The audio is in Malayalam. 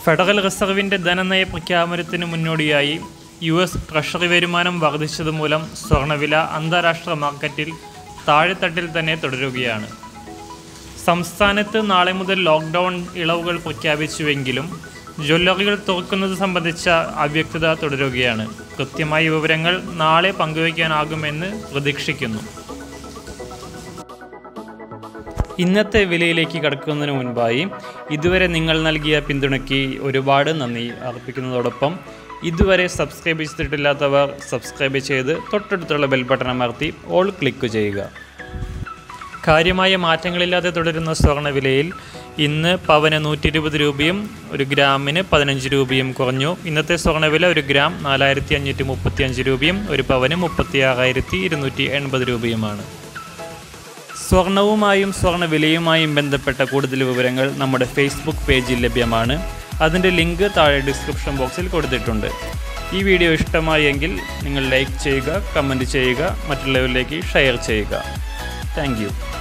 ഫെഡറൽ റിസർവിൻ്റെ ധനനയ പ്രഖ്യാപനത്തിന് മുന്നോടിയായി യു എസ് ട്രഷറി വരുമാനം വർദ്ധിച്ചതുമൂലം സ്വർണ്ണവില അന്താരാഷ്ട്ര മാർക്കറ്റിൽ താഴെത്തട്ടിൽ തന്നെ തുടരുകയാണ് സംസ്ഥാനത്ത് നാളെ മുതൽ ലോക്ക്ഡൗൺ ഇളവുകൾ പ്രഖ്യാപിച്ചുവെങ്കിലും ജ്വല്ലറികൾ തുറക്കുന്നത് സംബന്ധിച്ച അവ്യക്തത തുടരുകയാണ് കൃത്യമായ വിവരങ്ങൾ നാളെ പങ്കുവയ്ക്കാനാകുമെന്ന് പ്രതീക്ഷിക്കുന്നു ഇന്നത്തെ വിലയിലേക്ക് കടക്കുന്നതിന് മുൻപായി ഇതുവരെ നിങ്ങൾ നൽകിയ പിന്തുണയ്ക്ക് ഒരുപാട് നന്ദി അർപ്പിക്കുന്നതോടൊപ്പം ഇതുവരെ സബ്സ്ക്രൈബ് ചെയ്തിട്ടില്ലാത്തവർ സബ്സ്ക്രൈബ് ചെയ്ത് തൊട്ടടുത്തുള്ള ബെൽ ബട്ടൺ അമർത്തി ഓൾ ക്ലിക്ക് ചെയ്യുക കാര്യമായ മാറ്റങ്ങളില്ലാതെ തുടരുന്ന സ്വർണ്ണവിലയിൽ ഇന്ന് പവന് നൂറ്റി ഇരുപത് രൂപയും ഒരു ഗ്രാമിന് പതിനഞ്ച് രൂപയും കുറഞ്ഞു ഇന്നത്തെ സ്വർണ്ണവില ഒരു ഗ്രാം നാലായിരത്തി അഞ്ഞൂറ്റി മുപ്പത്തി അഞ്ച് രൂപയും ഒരു പവന് മുപ്പത്തി ആറായിരത്തി ഇരുന്നൂറ്റി എൺപത് രൂപയുമാണ് സ്വർണവുമായും സ്വർണ്ണവിലയുമായും ബന്ധപ്പെട്ട കൂടുതൽ വിവരങ്ങൾ നമ്മുടെ ഫേസ്ബുക്ക് പേജിൽ ലഭ്യമാണ് അതിൻ്റെ ലിങ്ക് താഴെ ഡിസ്ക്രിപ്ഷൻ ബോക്സിൽ കൊടുത്തിട്ടുണ്ട് ഈ വീഡിയോ ഇഷ്ടമായെങ്കിൽ നിങ്ങൾ ലൈക്ക് ചെയ്യുക കമൻറ്റ് ചെയ്യുക മറ്റുള്ളവരിലേക്ക് ഷെയർ ചെയ്യുക താങ്ക്